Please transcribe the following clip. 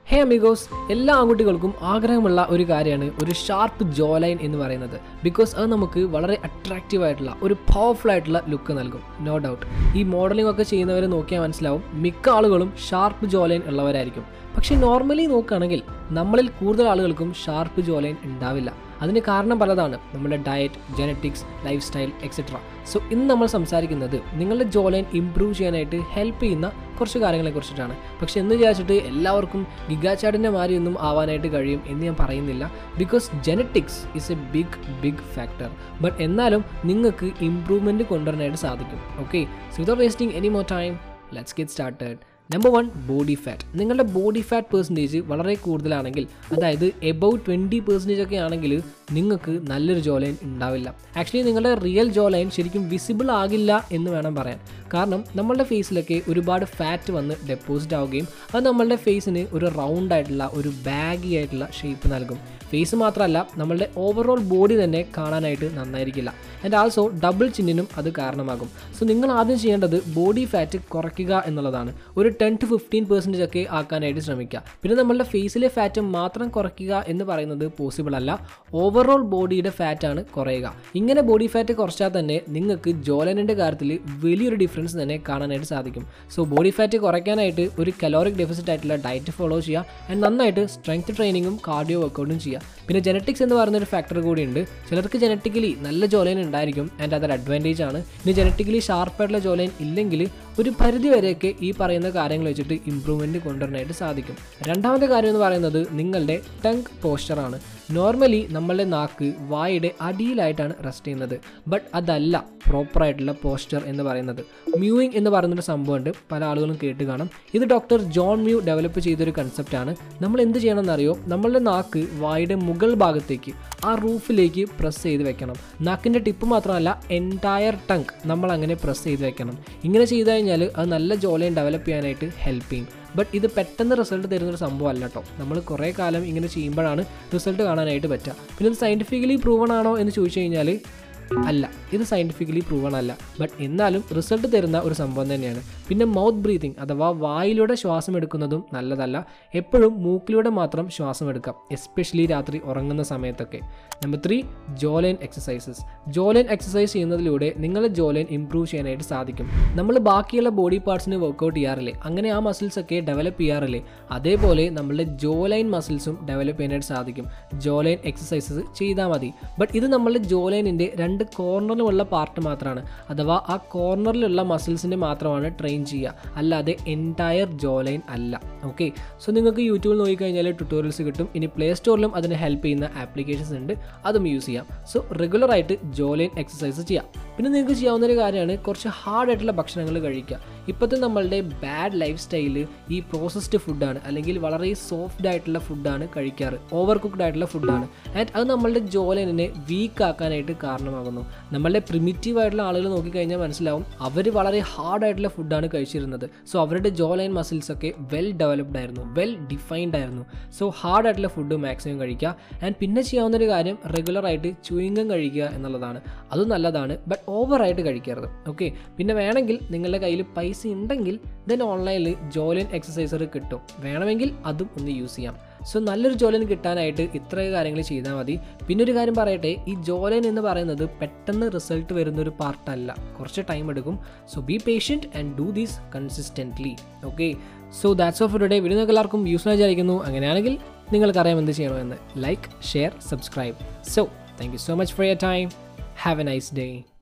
ഹേ amigos എല്ലാ ആൺകുട്ടികൾക്കും ആഗ്രഹമുള്ള ഒരു കാര്യമാണ് ഒരു ഷാർപ്പ് ജോ ലൈൻ എന്ന് പറയുന്നത് ബിക്കോസ് അത് നമുക്ക് വളരെ അട്രാക്റ്റീവ് ആയിട്ടുള്ള ഒരു പവർഫുൾ ആയിട്ടുള്ള ലുക്ക് നൽകും നോ ഡൗട്ട് ഈ മോഡലിംഗ് ഒക്കെ ചെയ്യുന്നവരെ നോക്കിയാൽ മനസ്സിലാവും മിക്ക ആളുകളും ഷാർപ്പ് ജോ ലൈൻ ഉള്ളവരായിരിക്കും പക്ഷേ നോർമലി നോക്കുകയാണെങ്കിൽ നമ്മളിൽ കൂടുതൽ ആളുകൾക്കും ഷാർപ്പ് ജോ ലൈൻ ഉണ്ടാവില്ല അതിന് കാരണം പലതാണ് നമ്മുടെ diet genetics life style etcetera so ഇന്ന് നമ്മൾ സംസാരിക്കുന്നത് നിങ്ങളുടെ ജോ ലൈൻ ഇമ്പ്രൂവ് ചെയ്യാനായിട്ട് ഹെൽപ്പ് ചെയ്യുന്ന കുറച്ച് കാര്യങ്ങളെ കുറിച്ചിട്ടാണ് പക്ഷെ എന്ന് വിചാരിച്ചിട്ട് എല്ലാവർക്കും ഗിഗാചാടിൻ്റെ മാതിരിയൊന്നും ആവാനായിട്ട് കഴിയും എന്ന് ഞാൻ പറയുന്നില്ല because genetics is a big big factor but എന്നാലും നിങ്ങൾക്ക് ഇമ്പ്രൂവ്മെൻറ്റ് കൊണ്ടുവരാനായിട്ട് സാധിക്കും okay so without wasting any more time let's get started number one body fat നിങ്ങളുടെ ബോഡി ഫാറ്റ് പെർസെൻറ്റേജ് വളരെ കൂടുതലാണെങ്കിൽ അതായത് എബവ് ട്വൻറ്റി പെർസെൻറ്റേജ് ഒക്കെ ആണെങ്കിൽ നിങ്ങൾക്ക് നല്ലൊരു ജോ ലൈൻ ഉണ്ടാവില്ല ആക്ച്വലി നിങ്ങളുടെ റിയൽ ജോ ലൈൻ ശരിക്കും വിസിബിൾ ആകില്ല എന്ന് വേണം പറയാൻ കാരണം നമ്മളുടെ ഫേസിലൊക്കെ ഒരുപാട് ഫാറ്റ് വന്ന് ഡെപ്പോസിറ്റ് ആവുകയും അത് നമ്മളുടെ ഫേസിന് ഒരു റൗണ്ട് ആയിട്ടുള്ള ഒരു ബാഗി ആയിട്ടുള്ള ഷേപ്പ് നൽകും ഫേസ് മാത്രമല്ല നമ്മളുടെ ഓവറോൾ ബോഡി തന്നെ കാണാനായിട്ട് നന്നായിരിക്കില്ല ആൻഡ് ആൾസോ ഡബിൾ ചിന്നിനും അത് കാരണമാകും സോ നിങ്ങൾ ആദ്യം ചെയ്യേണ്ടത് ബോഡി ഫാറ്റ് കുറയ്ക്കുക എന്നുള്ളതാണ് ഒരു ടെൻ ടു ഫിഫ്റ്റീൻ പെർസെൻറ്റേജ് ഒക്കെ ആക്കാനായിട്ട് ശ്രമിക്കുക പിന്നെ നമ്മളുടെ ഫേസിലെ ഫാറ്റ് മാത്രം കുറയ്ക്കുക എന്ന് പറയുന്നത് പോസിബിൾ അല്ല ഓവറോൾ ബോഡിയുടെ ഫാറ്റാണ് കുറയുക ഇങ്ങനെ ബോഡി ഫാറ്റ് കുറച്ചാൽ തന്നെ നിങ്ങൾക്ക് ജോലനിൻ്റെ കാര്യത്തിൽ വലിയൊരു ഡിഫറൻസ് തന്നെ കാണാനായിട്ട് സാധിക്കും സോ ബോഡി ഫാറ്റ് കുറയ്ക്കാനായിട്ട് ഒരു കലോറിക് ഡെഫിസിറ്റ് ആയിട്ടുള്ള ഡയറ്റ് ഫോളോ ചെയ്യുക ആൻഡ് നന്നായിട്ട് സ്ട്രെങ്ത് ട്രെയിനിങ്ങും കാർഡിയോ വർക്കൗട്ടും ചെയ്യുക പിന്നെ ജനറ്റിക്സ് എന്ന് പറയുന്ന ഒരു ഫാക്ടർ കൂടിയുണ്ട് ചിലർക്ക് ജനറ്റിക്കലി നല്ല ജോലൈൻ ഉണ്ടായിരിക്കും ആൻഡ് അതൊരു അഡ്വാൻറ്റേജ് ആണ് ഇനി ജനറ്റിക്കലി ഷാർപ്പായിട്ടുള്ള ജോലൈൻ ഇല്ലെങ്കിൽ ഒരു പരിധി വരെയൊക്കെ ഈ പറയുന്ന കാര്യങ്ങൾ വെച്ചിട്ട് ഇമ്പ്രൂവ്മെൻറ്റ് കൊണ്ടുവരാനായിട്ട് സാധിക്കും രണ്ടാമത്തെ കാര്യം എന്ന് പറയുന്നത് നിങ്ങളുടെ ടങ് പോസ്ചറാണ് നോർമലി നമ്മളുടെ നാക്ക് വായുടെ അടിയിലായിട്ടാണ് റെസ്റ്റ് ചെയ്യുന്നത് ബട്ട് അതല്ല പ്രോപ്പറായിട്ടുള്ള പോസ്ചർ എന്ന് പറയുന്നത് മ്യൂയിങ് എന്ന് പറയുന്നൊരു സംഭവമുണ്ട് പല ആളുകളും കേട്ട് കാണും ഇത് ഡോക്ടർ ജോൺ മ്യൂ ഡെവലപ്പ് ചെയ്തൊരു കൺസെപ്റ്റാണ് നമ്മൾ എന്ത് ചെയ്യണമെന്നറിയോ നമ്മളുടെ നാക്ക് വായുടെ മുകൾ ഭാഗത്തേക്ക് ആ റൂഫിലേക്ക് പ്രസ് ചെയ്ത് വെക്കണം നാക്കിൻ്റെ ടിപ്പ് മാത്രമല്ല എൻറ്റയർ ടങ് നമ്മൾ അങ്ങനെ പ്രസ് ചെയ്ത് വെക്കണം ഇങ്ങനെ ചെയ്ത് കഴിഞ്ഞാൽ അത് നല്ല ജോലയും ഡെവലപ്പ് ചെയ്യാനായിട്ട് ഹെൽപ്പ് ചെയ്യും ബട്ട് ഇത് പെട്ടെന്ന് റിസൾട്ട് തരുന്നൊരു സംഭവം അല്ല കേട്ടോ നമ്മൾ കുറേ കാലം ഇങ്ങനെ ചെയ്യുമ്പോഴാണ് റിസൾട്ട് കാണാനായിട്ട് പറ്റുക പിന്നെ ഇത് സയൻറ്റിഫിക്കലി പ്രൂവൺ ആണോ എന്ന് ചോദിച്ചു കഴിഞ്ഞാൽ അല്ല ഇത് സയൻറ്റിഫിക്കലി പ്രൂവൺ അല്ല ബട്ട് എന്നാലും റിസൾട്ട് തരുന്ന ഒരു സംഭവം തന്നെയാണ് പിന്നെ മൗത്ത് ബ്രീതിങ് അഥവാ വായിലൂടെ ശ്വാസം എടുക്കുന്നതും നല്ലതല്ല എപ്പോഴും മൂക്കിലൂടെ മാത്രം ശ്വാസം എടുക്കാം എസ്പെഷ്യലി രാത്രി ഉറങ്ങുന്ന സമയത്തൊക്കെ number three jawline exercises jawline exercise ചെയ്യുന്നതിലൂടെ നിങ്ങളുടെ ജോലൈൻ ഇമ്പ്രൂവ് ചെയ്യാനായിട്ട് സാധിക്കും നമ്മൾ ബാക്കിയുള്ള ബോഡി പാർട്സിന് വർക്കൗട്ട് ചെയ്യാറില്ലേ അങ്ങനെ ആ മസിൽസ് ഒക്കെ ഡെവലപ്പ് ചെയ്യാറില്ലേ അതേപോലെ നമ്മളുടെ ജോലൈൻ മസിൽസും ഡെവലപ്പ് ചെയ്യാനായിട്ട് സാധിക്കും ജോലൈൻ എക്സസൈസസ് ചെയ്താൽ മതി ബട്ട് ഇത് നമ്മളുടെ ജോലൈനിൻ്റെ രണ്ട് കോർണറിലുമുള്ള പാർട്ട് മാത്രമാണ് അഥവാ ആ കോർണറിലുള്ള മസിൽസിൻ്റെ മാത്രമാണ് ട്രെയിൻ ചെയ്യുക അല്ലാതെ എൻറ്റയർ ജോലൈൻ അല്ല ഓക്കെ സോ നിങ്ങൾക്ക് യൂട്യൂബിൽ നോക്കിക്കഴിഞ്ഞാൽ ട്യൂട്ടോറിയൽസ് കിട്ടും ഇനി പ്ലേ സ്റ്റോറിലും അതിന് ഹെൽപ്പ് ചെയ്യുന്ന ആപ്ലിക്കേഷൻസ് ഉണ്ട് അതും യൂസ് ചെയ്യാം സോ റെഗുലറായിട്ട് ജോലൈൻ എക്സസൈസ് ചെയ്യാം പിന്നെ നിങ്ങൾക്ക് ചെയ്യാവുന്ന ഒരു കാര്യമാണ് കുറച്ച് ഹാർഡ് ആയിട്ടുള്ള ഭക്ഷണങ്ങൾ കഴിക്കുക ഇപ്പോഴത്തെ നമ്മളുടെ ബാഡ് ലൈഫ് സ്റ്റൈല് ഈ പ്രോസസ്ഡ് ഫുഡാണ് അല്ലെങ്കിൽ വളരെ സോഫ്റ്റ് ആയിട്ടുള്ള ഫുഡാണ് കഴിക്കാറ് ഓവർ കുക്ക്ഡ് ആയിട്ടുള്ള ഫുഡാണ് ആൻഡ് അത് നമ്മളുടെ ജോലൈനിനെ വീക്ക് ആക്കാനായിട്ട് കാരണമാകുന്നു നമ്മളുടെ പ്രിമിറ്റീവ് ആയിട്ടുള്ള ആളുകൾ നോക്കിക്കഴിഞ്ഞാൽ മനസ്സിലാവും അവർ വളരെ ഹാർഡ് ആയിട്ടുള്ള ഫുഡാണ് കഴിച്ചിരുന്നത് സോ അവരുടെ ജോ ലൈൻ മസിൽസ് ഒക്കെ വെൽ ഡെവലപ്ഡ് ആയിരുന്നു വെൽ ഡിഫൈൻഡ് ആയിരുന്നു സോ ഹാർഡ് ആയിട്ടുള്ള ഫുഡ് മാക്സിമം കഴിക്കുക ആൻഡ് പിന്നെ ചെയ്യാവുന്ന ഒരു കാര്യം റെഗുലറായിട്ട് ചുയിങ്കം കഴിക്കുക എന്നുള്ളതാണ് അതും നല്ലതാണ് ബട്ട് ഓവറായിട്ട് കഴിക്കരുത് ഓക്കെ പിന്നെ വേണമെങ്കിൽ നിങ്ങളുടെ കയ്യിൽ പൈസ ഉണ്ടെങ്കിൽ ദെൻ ഓൺലൈനിൽ ജോലിയൻ എക്സസൈസർ കിട്ടും വേണമെങ്കിൽ അതും ഒന്ന് യൂസ് ചെയ്യാം സോ നല്ലൊരു ജോലിയൻ കിട്ടാനായിട്ട് ഇത്രയും കാര്യങ്ങൾ ചെയ്താൽ മതി പിന്നെ ഒരു കാര്യം പറയട്ടെ ഈ ജോലിയൻ എന്ന് പറയുന്നത് പെട്ടെന്ന് റിസൾട്ട് വരുന്ന ഒരു പാർട്ടല്ല കുറച്ച് ടൈം എടുക്കും so be patient and do these consistently okay so that's of today video നിങ്ങൾക്ക് എല്ലാവർക്കും യൂസ്ഫുൾ വിചാരിക്കുന്നു അങ്ങനെയാണെങ്കിൽ നിങ്ങൾക്കറിയാം എന്ത് ചെയ്യണമെന്ന് like share subscribe so thank you so much for your time have a nice day